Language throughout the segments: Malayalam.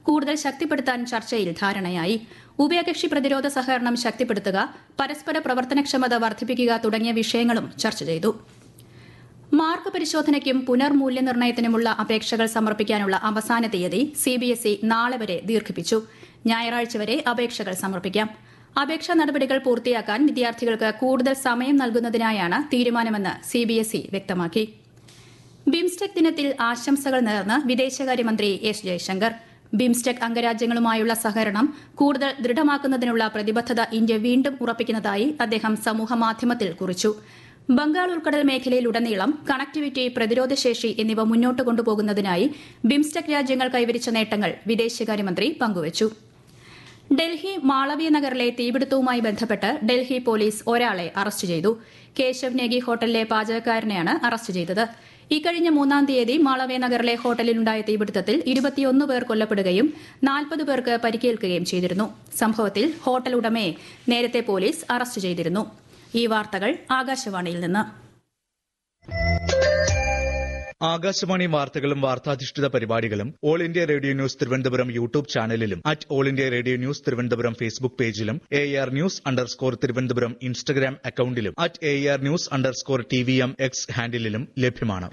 കൂടുതൽ ശക്തിപ്പെടുത്താൻ ചർച്ചയിൽ ധാരണയായി ഉഭയകക്ഷി പ്രതിരോധ സഹകരണം ശക്തിപ്പെടുത്തുക പരസ്പര പ്രവർത്തനക്ഷമത വർദ്ധിപ്പിക്കുക തുടങ്ങിയ വിഷയങ്ങളും ചർച്ച ചെയ്തു മാർക്ക് പരിശോധനയ്ക്കും പുനർമൂല്യനിർണ്ണയത്തിനുമുള്ള അപേക്ഷകൾ സമർപ്പിക്കാനുള്ള അവസാന തീയതി സിബിഎസ്ഇ നാളെ വരെ ദീർഘിപ്പിച്ചു ഞായറാഴ്ച വരെ അപേക്ഷകൾ സമർപ്പിക്കാം അപേക്ഷാ നടപടികൾ പൂർത്തിയാക്കാൻ വിദ്യാർത്ഥികൾക്ക് കൂടുതൽ സമയം നൽകുന്നതിനായാണ് തീരുമാനമെന്ന് സിബിഎസ്ഇ വ്യക്തമാക്കി ബിംസ്റ്റെക് ദിനത്തിൽ ആശംസകൾ നേർന്ന് വിദേശകാര്യമന്ത്രി എസ് ജയശങ്കർ ബിംസ്റ്റെക് അംഗരാജ്യങ്ങളുമായുള്ള സഹകരണം കൂടുതൽ ദൃഢമാക്കുന്നതിനുള്ള പ്രതിബദ്ധത ഇന്ത്യ വീണ്ടും ഉറപ്പിക്കുന്നതായി അദ്ദേഹം സമൂഹമാധ്യമത്തിൽ കുറിച്ചു ബംഗാൾ ഉൾക്കടൽ മേഖലയിലുടനീളം കണക്ടിവിറ്റി പ്രതിരോധശേഷി എന്നിവ മുന്നോട്ട് കൊണ്ടുപോകുന്നതിനായി ബിംസ്റ്റെക് രാജ്യങ്ങൾ കൈവരിച്ച നേട്ടങ്ങൾ വിദേശകാര്യമന്ത്രി പങ്കുവച്ചു ഡൽഹി മാളവ്യ നഗറിലെ തീപിടുത്തവുമായി ബന്ധപ്പെട്ട് ഡൽഹി പോലീസ് ഒരാളെ അറസ്റ്റ് ചെയ്തു കേശവ് നേഗി ഹോട്ടലിലെ പാചകക്കാരനെയാണ് അറസ്റ്റ് ചെയ്തത് ഇക്കഴിഞ്ഞ മൂന്നാം തീയതി മാളവ്യ നഗറിലെ ഹോട്ടലിലുണ്ടായ തീപിടുത്തത്തിൽ ഇരുപത്തിയൊന്ന് പേർ കൊല്ലപ്പെടുകയും നാൽപ്പത് പേർക്ക് പരിക്കേൽക്കുകയും ചെയ്തിരുന്നു സംഭവത്തിൽ ഹോട്ടൽ ഉടമയെ നേരത്തെ പോലീസ് അറസ്റ്റ് ചെയ്തിരുന്നു ഈ വാർത്തകൾ ആകാശവാണിയിൽ നിന്ന് ആകാശവാണി വാർത്തകളും വാർത്താധിഷ്ഠിത പരിപാടികളും all India radio news Thiruvananthapuram YouTube ചാനലിലും at all India radio news Thiruvananthapuram Facebook പേജിലും A R news underscore Thiruvananthapuram Instagram അക്കൌണ്ടിലും at A R news underscore T V M X ഹാൻഡിലും ലഭ്യമാണ്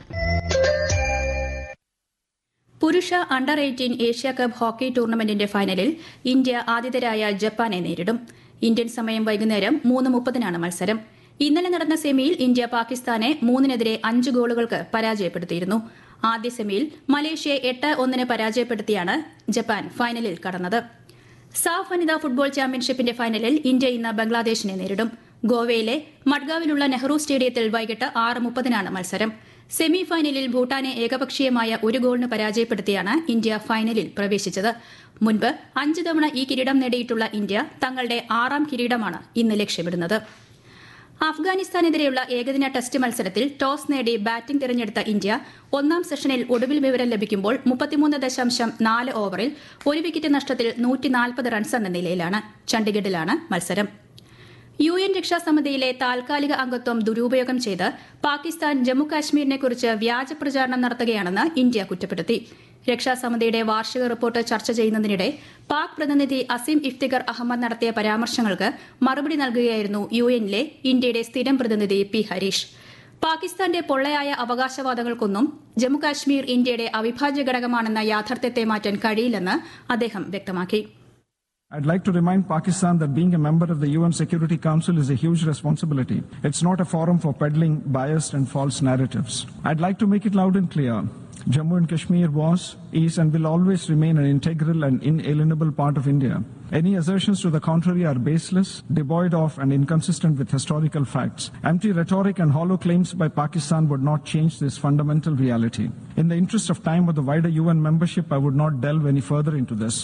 പുരുഷ under eighteen Asia cup hockey ടൂർണമെന്റിന്റെ ഫൈനലിൽ ഇന്ത്യ ആതിഥേയരായ ജപ്പാനെ നേരിടും ഇന്ത്യൻ സമയം വൈകുന്നേരം മൂന്ന് മുപ്പതിനാണ് മത്സരം ഇന്നലെ നടന്ന സെമിയിൽ ഇന്ത്യ പാകിസ്ഥാനെ മൂന്നിനെതിരെ അഞ്ച് ഗോളുകൾക്ക് പരാജയപ്പെടുത്തിയിരുന്നു ആദ്യ സെമിയിൽ മലേഷ്യയെ എട്ട് ഒന്നിന് പരാജയപ്പെടുത്തിയാണ് ജപ്പാൻ ഫൈനലിൽ കടന്നത് സാഫ് വനിതാ ഫുട്ബോൾ ചാമ്പ്യൻഷിപ്പിന്റെ ഫൈനലിൽ ഇന്ത്യ ഇന്ന് ബംഗ്ലാദേശിനെ നേരിടും ഗോവയിലെ മഡ്ഗാവിലുള്ള നെഹ്റു സ്റ്റേഡിയത്തിൽ വൈകിട്ട് ആറ് മുപ്പതിനാണ് മത്സരം സെമി ഫൈനലിൽ ഭൂട്ടാനെ ഏകപക്ഷീയമായ ഒരു ഗോളിന് പരാജയപ്പെടുത്തിയാണ് ഇന്ത്യ ഫൈനലിൽ പ്രവേശിച്ചത് മുൻപ് അഞ്ച് തവണ ഈ കിരീടം നേടിയിട്ടുള്ള ഇന്ത്യ തങ്ങളുടെ ആറാം കിരീടമാണ് ഇന്ന് ലക്ഷ്യമിടുന്നത് അഫ്ഗാനിസ്ഥാനെതിരെയുള്ള ഏകദിന ടെസ്റ്റ് മത്സരത്തിൽ ടോസ് നേടി ബാറ്റിംഗ് തിരഞ്ഞെടുത്ത ഇന്ത്യ ഒന്നാം സെഷനിൽ ഒടുവിൽ വിവരം ലഭിക്കുമ്പോൾ മുപ്പത്തിമൂന്ന് ദശാംശം നാല് ഓവറിൽ ഒരു വിക്കറ്റ് നഷ്ടത്തിൽ നൂറ്റിനാൽപ്പത് റൺസ് എന്ന നിലയിലാണ് ചണ്ഡിഗഡിലാണ് മത്സരം യു എൻ രക്ഷാസമിതിയിലെ താൽക്കാലിക അംഗത്വം ദുരുപയോഗം ചെയ്ത് പാകിസ്ഥാൻ ജമ്മുകാശ്മീരിനെക്കുറിച്ച് വ്യാജ പ്രചാരണം നടത്തുകയാണെന്ന് ഇന്ത്യ കുറ്റപ്പെടുത്തി രക്ഷാസമിതിയുടെ വാർഷിക റിപ്പോർട്ട് ചർച്ച ചെയ്യുന്നതിനിടെ പാക് പ്രതിനിധി അസീം ഇഫ്തിഖർ അഹമ്മദ് നടത്തിയ പരാമർശങ്ങൾക്ക് മറുപടി നൽകുകയായിരുന്നു യു എന്നിലെ ഇന്ത്യയുടെ സ്ഥിരം പ്രതിനിധി പി ഹരീഷ് പാകിസ്ഥാന്റെ പൊള്ളയായ അവകാശവാദങ്ങൾക്കൊന്നും ജമ്മുകാശ്മീർ ഇന്ത്യയുടെ അവിഭാജ്യ ഘടകമാണെന്ന യാഥാർത്ഥ്യത്തെ മാറ്റാൻ കഴിയില്ലെന്ന് അദ്ദേഹം വ്യക്തമാക്കി I'd like to remind Pakistan that being a member of the UN Security Council is a huge responsibility. It's not a forum for peddling biased and false narratives. I'd like to make it loud and clear. Jammu and Kashmir was, is, and will always remain an integral and inalienable part of India. Any assertions to the contrary are baseless, devoid of, and inconsistent with historical facts. Empty rhetoric and hollow claims by Pakistan would not change this fundamental reality. In the interest of time or the wider UN membership, I would not delve any further into this.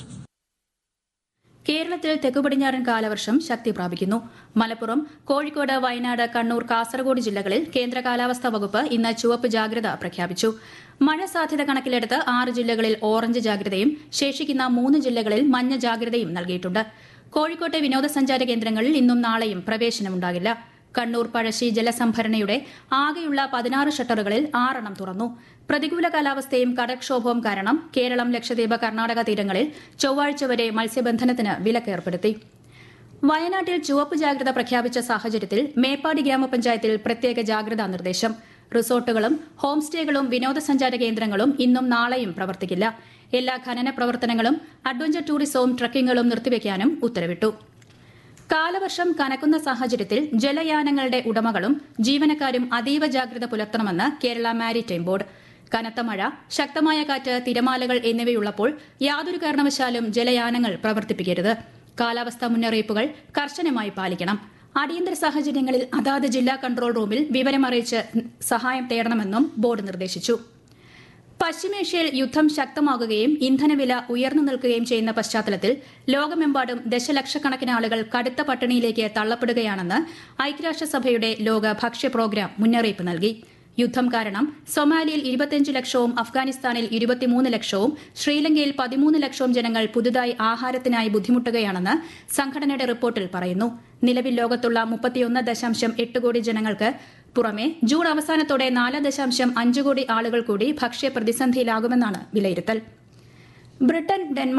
കേരളത്തിൽ തെക്കുപടിഞ്ഞാറൻ കാലവർഷം ശക്തി പ്രാപിക്കുന്നു മലപ്പുറം കോഴിക്കോട് വയനാട് കണ്ണൂർ കാസർഗോഡ് ജില്ലകളിൽ കേന്ദ്ര കാലാവസ്ഥാ വകുപ്പ് ഇന്ന് ചുവപ്പ് ജാഗ്രത പ്രഖ്യാപിച്ചു മഴ സാധ്യത കണക്കിലെടുത്ത് ആറ് ജില്ലകളിൽ ഓറഞ്ച് ജാഗ്രതയും ശേഷിക്കുന്ന മൂന്ന് ജില്ലകളിൽ മഞ്ഞ ജാഗ്രതയും നൽകിയിട്ടുണ്ട് കോഴിക്കോട്ടെ വിനോദസഞ്ചാര കേന്ദ്രങ്ങളിൽ ഇന്നും നാളെയും പ്രവേശനമുണ്ടാകില്ല കണ്ണൂർ പഴശ്ശി ജലസംഭരണിയുടെ ആകെയുള്ള പതിനാറ് ഷട്ടറുകളിൽ ആറെണ്ണം തുറന്നു പ്രതികൂല കാലാവസ്ഥയും കടൽക്ഷോഭവും കാരണം കേരളം ലക്ഷദ്വീപ് കർണാടക തീരങ്ങളിൽ ചൊവ്വാഴ്ച വരെ മത്സ്യബന്ധനത്തിന് വിലക്കേർപ്പെടുത്തി വയനാട്ടിൽ ചുവപ്പ് ജാഗ്രത പ്രഖ്യാപിച്ച സാഹചര്യത്തിൽ മേപ്പാടി ഗ്രാമപഞ്ചായത്തിൽ പ്രത്യേക ജാഗ്രതാ നിർദ്ദേശം റിസോർട്ടുകളും ഹോം സ്റ്റേകളും വിനോദസഞ്ചാര കേന്ദ്രങ്ങളും ഇന്നും നാളെയും പ്രവർത്തിക്കില്ല എല്ലാ ഖനന പ്രവർത്തനങ്ങളും അഡ്വഞ്ചർ ടൂറിസവും ട്രക്കിങ്ങുകളും നിർത്തിവെക്കാനും ഉത്തരവിട്ടു കാലവർഷം കനക്കുന്ന സാഹചര്യത്തിൽ ജലയാനങ്ങളുടെ ഉടമകളും ജീവനക്കാരും അതീവ ജാഗ്രത പുലർത്തണമെന്ന് കേരള മാരിടൈം ബോർഡ് കനത്ത മഴ ശക്തമായ കാറ്റ് തിരമാലകൾ എന്നിവയുള്ളപ്പോൾ യാതൊരു കാരണവശാലും ജലയാനങ്ങൾ പ്രവർത്തിപ്പിക്കരുത് കാലാവസ്ഥാ മുന്നറിയിപ്പുകൾ കർശനമായി പാലിക്കണം അടിയന്തര സാഹചര്യങ്ങളിൽ അതാത് ജില്ലാ കൺട്രോൾ റൂമിൽ വിവരമറിയിച്ച് സഹായം തേടണമെന്നും ബോർഡ് നിർദ്ദേശിച്ചു പശ്ചിമേഷ്യയിൽ യുദ്ധം ശക്തമാകുകയും ഇന്ധനവില ഉയർന്നു നിൽക്കുകയും ചെയ്യുന്ന പശ്ചാത്തലത്തിൽ ലോകമെമ്പാടും ദശലക്ഷക്കണക്കിന് ആളുകൾ കടുത്ത പട്ടിണിയിലേക്ക് തള്ളപ്പെടുകയാണെന്ന് ഐക്യരാഷ്ട്രസഭയുടെ ലോക ഭക്ഷ്യ പ്രോഗ്രാം മുന്നറിയിപ്പ് നൽകി യുദ്ധം കാരണം സൊമാലിയയിൽ ഇരുപത്തിയഞ്ച് ലക്ഷവും അഫ്ഗാനിസ്ഥാനിൽ ഇരുപത്തിമൂന്ന് ലക്ഷവും ശ്രീലങ്കയിൽ പതിമൂന്ന് ലക്ഷവും ജനങ്ങൾ പുതുതായി ആഹാരത്തിനായി ബുദ്ധിമുട്ടുകയാണെന്ന് സംഘടനയുടെ റിപ്പോർട്ടിൽ പറയുന്നു നിലവിൽ ലോകത്തുള്ള മുപ്പത്തിയൊന്ന് ദശാംശം എട്ട് കോടി ജനങ്ങൾക്ക് പുറമെ ജൂൺ അവസാനത്തോടെ നാല് ദശാംശം അഞ്ച് കോടി ആളുകൾ കൂടി ഭക്ഷ്യ പ്രതിസന്ധിയിലാകുമെന്നാണ് വിലയിരുത്തൽ ബ്രിട്ടൻ ഡെൻമാർക്ക്